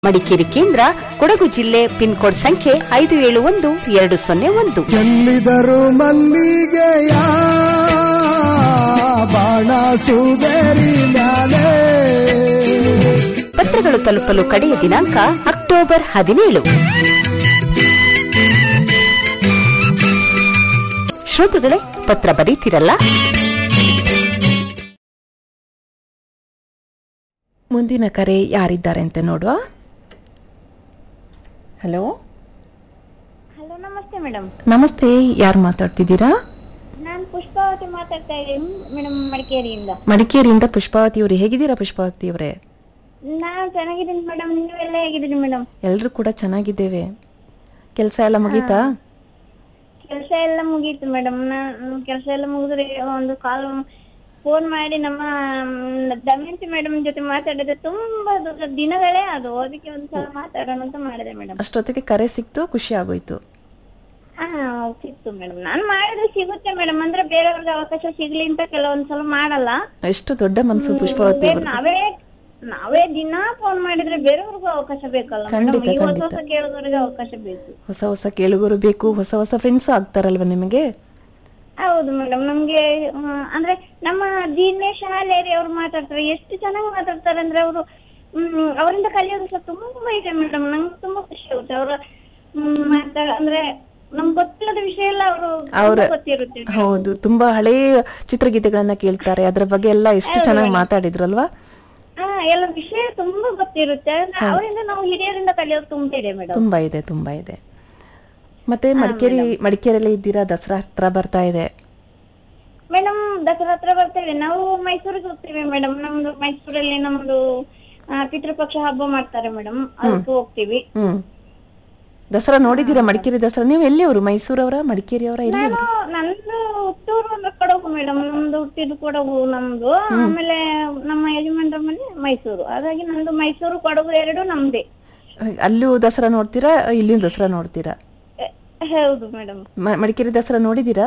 ಮಡಿಕೇರಿ ಕೇಂದ್ರ ಕೊಡಗು ಜಿಲ್ಲೆ pin code ಸಂಖ್ಯೆ ಐದು ಏಳು ಒಂದು ಎರಡು ಸೊನ್ನೆ ಒಂದು ಚೆಲ್ಲಿದರು ಮಲ್ಲಿಗೆಯ ಬಾಣ ಸುಗರಿ ಮ್ಯಾಲೆ ಪತ್ರಗಳು ತಲುಪಲು ಕಡೆಯ ದಿನಾಂಕ ಅಕ್ಟೋಬರ್ ಹದಿನೇಳು ಶ್ರೋತೃಗಳೇ ಪತ್ರ ಬರೀತಿರಲ್ಲ ಮುಂದಿನ ಕರೆ ಯಾರಿದ್ದಾರೆ ಅಂತ ನೋಡುವ ಹಲೋ ಹಲೋ ನಮಸ್ತೆ ಮೇಡಮ್ ನಮಸ್ತೆ ಯಾರು ಮಾತಾಡ್ತಿದ್ದೀರಾ ನಾನು ಪುಷ್ಪಾವತಿ ಮಾತಾಡ್ತಾ ಇದ್ದೀನಿ ಮೇಡಮ್ ಮಡಿಕೇರಿಯಿಂದ ಮಡಿಕೇರಿಯಿಂದ ಪುಷ್ಪಾವತಿ ಅವರು ಹೇಗಿದ್ದೀರಾ ಪುಷ್ಪಾವತಿ ಅವರೇ ನಾನು ಚೆನ್ನಾಗಿದ್ದೀನಿ ಮೇಡಮ್ ನೀವೆಲ್ಲ ಹೇಗಿದ್ದೀರಿ ಮೇಡಮ್ ಎಲ್ಲರೂ ಕೂಡ ಚೆನ್ನಾಗಿದ್ದೇವೆ ಕೆಲಸ ಎಲ್ಲ ಮುಗೀತಾ ಕೆಲಸ ಎಲ್ಲ ಮುಗೀತು ಮೇಡಮ್ ನಾನು ಕೆಲಸ ಎಲ್ಲ ಮುಗಿದ್ರೆ ಒಂದು ಕಾಲ್ ಫೋನ್ ಮಾಡಿ ನಮ್ಮ ಮ್, ದಮಯಂತಿ ಮೇಡಮ್ ಜೊತೆ ಮಾತಾಡಿದ್ರೆ ತುಂಬಾ ದೊಡ್ಡ ದಿನಗಳೇ ಅದು ಅದಕ್ಕೆ ಒಂದ್ಸಲ ಮಾತಾಡೋಣ ಅಂತ ಮಾಡಿದೆ ಮೇಡಮ್ ಅಷ್ಟೊತ್ತಿಗೆ ಕರೆ ಸಿಕ್ತು ಖುಷಿ ಆಗೋಯ್ತು ಹಾ ಸಿಕ್ತು ಮೇಡಮ್ ನಾನು ಮಾಡಿದ್ರೆ ಸಿಗುತ್ತೆ ಮೇಡಮ್ ಅಂದ್ರೆ ಬೇರೆಯವ್ರಿಗೆ ಅವಕಾಶ ಸಿಗ್ಲಿ ಅಂತ ಕೆಲವೊಂದ್ಸಲ ಮಾಡಲ್ಲ ಎಷ್ಟು ದೊಡ್ಡ ಮನಸ್ಸು ಪುಷ್ಪಾವತಿ ಬೇರೆ ಅವರು ನಾವೇ ನಾವೇ ದಿನ ಫೋನ್ ಮಾಡಿದ್ರೆ ಬೇರೆಯವ್ರಿಗೂ ಅವಕಾಶ ಬೇಕಲ್ಲ ಖಂಡಿತ, ಮೇಡಮ್ ಈ ಹೊಸ ಖಂಡಿತ. ಹೊಸ ಕೇಳೋರಿಗೆ ಅವಕಾಶ ಬೇಕು ಹೊಸ ಹೊಸ ಕೇಳುಗರು ಬೇಕು ಹೊಸ ಹೊಸ ಫ್ರೆಂಡ್ಸ್ ಆಗ್ತಾರಲ್ವ ನಿಮಗೆ ಹೌದು ಮೇಡಮ್ ನಮ್ಗೆ ಆ, ಅಂದ್ರೆ ನಮ್ಮ ದಿನೇಶ್ ಹಾಲೇರಿ ಅವ್ರು ಮಾತಾಡ್ತಾರೆ ಎಷ್ಟು ಚೆನ್ನಾಗಿ ಮಾತಾಡ್ತಾರೆ ಅಂದ್ರೆ ಅವರು ಹ್ಮ್ ಅವರಿಂದ ಕಲಿಯೋದು ಸಹ ತುಂಬಾ ಇದೆ ಮೇಡಮ್ ನಂಗೆ ತುಂಬಾ ಖುಷಿ ಆಗುತ್ತೆ ಅವ್ರ ಹ್ಮ್ ಮಾತಾ ಅಂದ್ರೆ ನಮ್ಗೆ ಗೊತ್ತಿಲ್ಲದ ವಿಷಯ ಎಲ್ಲ ಅವರು ಅವ್ರ- ಗೊತ್ತಿರುತ್ತೆ ಹೌದು ತುಂಬಾ ಹಳೆಯ ಚಿತ್ರಗೀತೆಗಳನ್ನ ಕೇಳ್ತಾರೆ ಅದ್ರ ಬಗ್ಗೆ ಎಲ್ಲ ಎಷ್ಟು ಚೆನ್ನಾಗಿ ಮಾತಾಡಿದ್ರು ಅಲ್ವಾ ಹಾ ಎಲ್ಲ ವಿಷಯ ತುಂಬಾ ಗೊತ್ತಿರುತ್ತೆ ಅಂದ್ರೆ ಅವರಿಂದ ನಾವು ಹಿರಿಯರಿಂದ ಕಲಿಯೋದು ತುಂಬಾ ಇದೆ ಮೇಡಮ್ ತುಂಬಾ ಇದೆ ತುಂಬಾ ಇದೆ ಮತ್ತೆ ಮಡಿಕೇರಿ ಮಡಿಕೇರಿಯಲ್ಲಿ ಇದ್ದೀರಾ ದಸರಾ ಹತ್ರ ಬರ್ತಾ ಇದೆ ಮೇಡಮ್ ದಸರಾ ಹತ್ರ ಬರ್ತೇವೆ ನಾವು ಮೈಸೂರಿಗೆ ಹೋಗ್ತೇವೆ ಮೇಡಮ್ ನಮ್ದು ಮೈಸೂರಲ್ಲಿ ನಮ್ದು ಆ, ಪಿತೃಪಕ್ಷ ಹಬ್ಬ ಮಾಡ್ತಾರೆ ಮೇಡಮ್ ಅದಕ್ಕೆ ಹೋಗ್ತೀವಿ ಹ್ಮ್ ದಸರಾ ನೋಡಿದ್ದೀರಾ ಮಡಿಕೇರಿ ದಸರಾ ನೀವು ಎಲ್ಲಿಯವರು ಮೈಸೂರವರ ಮಡಿಕೇರಿಯವರ ಎಲ್ಲಿ ನಾನು ನಂದು ಹುಟ್ಟೂರು ಅಂದ್ರೆ ಕೊಡಗು ಮೇಡಮ್ ನಮ್ದು ಹುಟ್ಟಿದ್ದು ಕೊಡಗು ನಮ್ದು ಆಮೇಲೆ ನಮ್ಮ ಯಜಮಾನ್ರ ಮನೆ ಮೈಸೂರು ಹಾಗಾಗಿ ನಂದು ಮೈಸೂರು ಕೊಡಗು ಎರಡು ನಮ್ದೇ ಅಲ್ಲೂ ದಸರಾ ನೋಡ್ತೀರಾ ಇಲ್ಲಿಯೂ ದಸರಾ ನೋಡ್ತೀರಾ ಎ, ಹೌದು ಮೇಡಮ್ ಮ- ಮಡಿಕೇರಿ ದಸರಾ ನೋಡಿದ್ದೀರಾ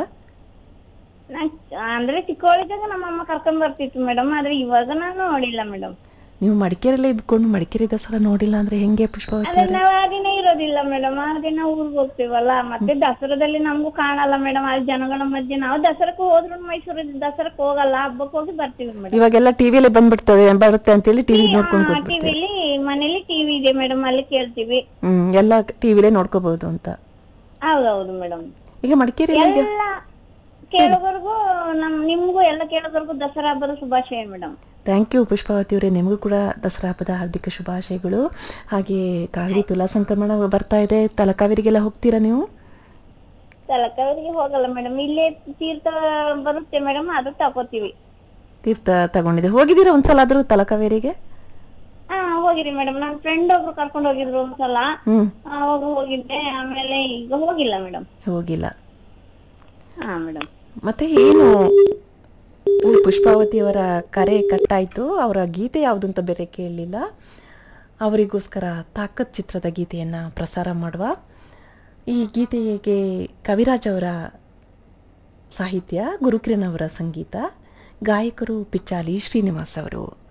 ಅಂದ್ರೆ ಚಿಕ್ಕವಳಿದ್ದಾಗ ನಮ್ಮ ಅಮ್ಮ ಕರ್ಕೊಂಡ್ ಬರ್ತಿತ್ತು ಮೇಡಮ್ ಆದ್ರೆ ಇವಾಗ ನಾನು ನೋಡಿಲ್ಲ ಮೇಡಮ್ ನೀವು ಮಡಿಕೇರಿಯಲ್ಲೇ ಇದ್ಕೊಂಡು ಮಡಿಕೇರಿ ದಸರಾ ನೋಡಿಲ್ಲ ಅಂದ್ರೆ ಹೆಂಗೆ ಪುಷ್ಪಾವತಿ ಅದೇ ಅವರೇ ನಾವ್ ಆ ದಿನ ಇರೋದಿಲ್ಲ ಮೇಡಮ್ ಆ ದಿನ ಊರ್ಗ್ ಹೋಗ್ತೀವಲ್ಲ ಮತ್ತೆ ದಸರಾದಲ್ಲಿ ನಮಗೂ ಕಾಣಲ್ಲ ಮೇಡಮ್ ಅಲ್ಲಿ ಜನಗಳ ಮಧ್ಯೆ ನಾವು ದಸರಕ್ಕೆ ಹೋದ್ರು ಮೈಸೂರು ದಸರಕ್ಕೆ ಹೋಗಲ್ಲ ಹಬ್ಬಕ್ಕೆ ಹೋಗಿ ಬರ್ತೀವಿ ಮೇಡಮ್ ಇವಾಗೆಲ್ಲ ಟಿವಿಯಲ್ಲೇ ಬಂದ್ಬಿಡ್ತದೆ ಬರುತ್ತೆ ಅಂತೇಳಿ ಟಿವಿ ನೋಡ್ಕೊಂಡು ಕೂತ್ಬಿಡ್ತೀವಿ ಟಿವಿಲಿ ಮನೇಲಿ ಟಿವಿ ಇದೆ ಮೇಡಮ್ ಅಲ್ಲಿ ಕೇಳ್ತೀವಿ ಹ್ಮ್ ಎಲ್ಲ ಟಿವಿಲೇ ನೋಡ್ಕೋಬಹುದು ಅಂತ ಹೌದೌದು ಮೇಡಮ್ ಈಗ ಮಡಿಕೇರಿಯಲ್ಲಿ ಎಲ್ಲ ಕೇಳೋವರೆಗೂ ನಮ್ ನಿಮ್ಗೂ ಎಲ್ಲ ಕೇಳೋವರೆಗೂ ದಸರಾ ಹಬ್ಬದ ಶುಭಾಶಯ ಮೇಡಮ್ ಥ್ಯಾಂಕ್ ಯು ಪುಷ್ಪಾವತಿ ಅವರೇ ನಿಮಗೂ ಕೂಡ ದಸರಾ ಹಬ್ಬದ ಹಾರ್ದಿಕ ಶುಭಾಶಯಗಳು ಹಾಗೆ ಕಾವೇರಿ ತುಲಾ ಸಂಕ್ರಮಣ ಬರ್ತಾ ಇದೆ ತಲಕಾವೇರಿಗೆಲ್ಲ ಹೋಗ್ತೀರಾ ನೀವು ತಲಕಾವರಿಗೆ ಹೋಗಲ್ಲ ಮೇಡಮ್ ಇಲ್ಲೇ ತೀರ್ಥ ಬರುತ್ತೆ ಮೇಡಮ್ ಅದು ತಗೋತೀವಿ ತೀರ್ಥ ತಗೊಂಡಿದೆ ಹೋಗಿದ್ದೀರಾ ಒಂದ್ಸಲ ಆದ್ರೂ ತಲಕಾವೇರಿಗೆ ಹಾ ಹೋಗಿರಿ ಮೇಡಮ್ ನನ್ನ ಫ್ರೆಂಡ್ ಒಬ್ರು ಕರ್ಕೊಂಡು ಹೋಗಿದ್ರು ಒಂದ್ಸಲ ಹ್ಮ್ ಅವಾಗ ಹೋಗಿದ್ದೆ ಆಮೇಲೆ ಈಗ ಹೋಗಿಲ್ಲ ಮೇಡಮ್ ಹೋಗಿಲ್ಲ ಹಾ ಮೇಡಮ್ ಮತ್ತೆ ಏನು ಓ, ಪುಷ್ಪಾವತಿ ಅವರ ಕರೆ ಕಟ್ಟಾಯ್ತು ಅವರ ಗೀತೆ ಯಾವುದು ಅಂತ ಬೇರೆ ಕೇಳಲಿಲ್ಲ ಅವರಿಗೋಸ್ಕರ ತಾಕತ್ ಚಿತ್ರದ ಗೀತೆಯನ್ನು ಪ್ರಸಾರ ಮಾಡುವ ಈ ಗೀತೆಗೆ ಕವಿರಾಜ್ ಅವರ ಸಾಹಿತ್ಯ ಗುರುಕಿರಣ್ ಅವರ ಸಂಗೀತ ಗಾಯಕರು ಪಿಚ್ಚಾಲಿ ಶ್ರೀನಿವಾಸ್ ಅವರು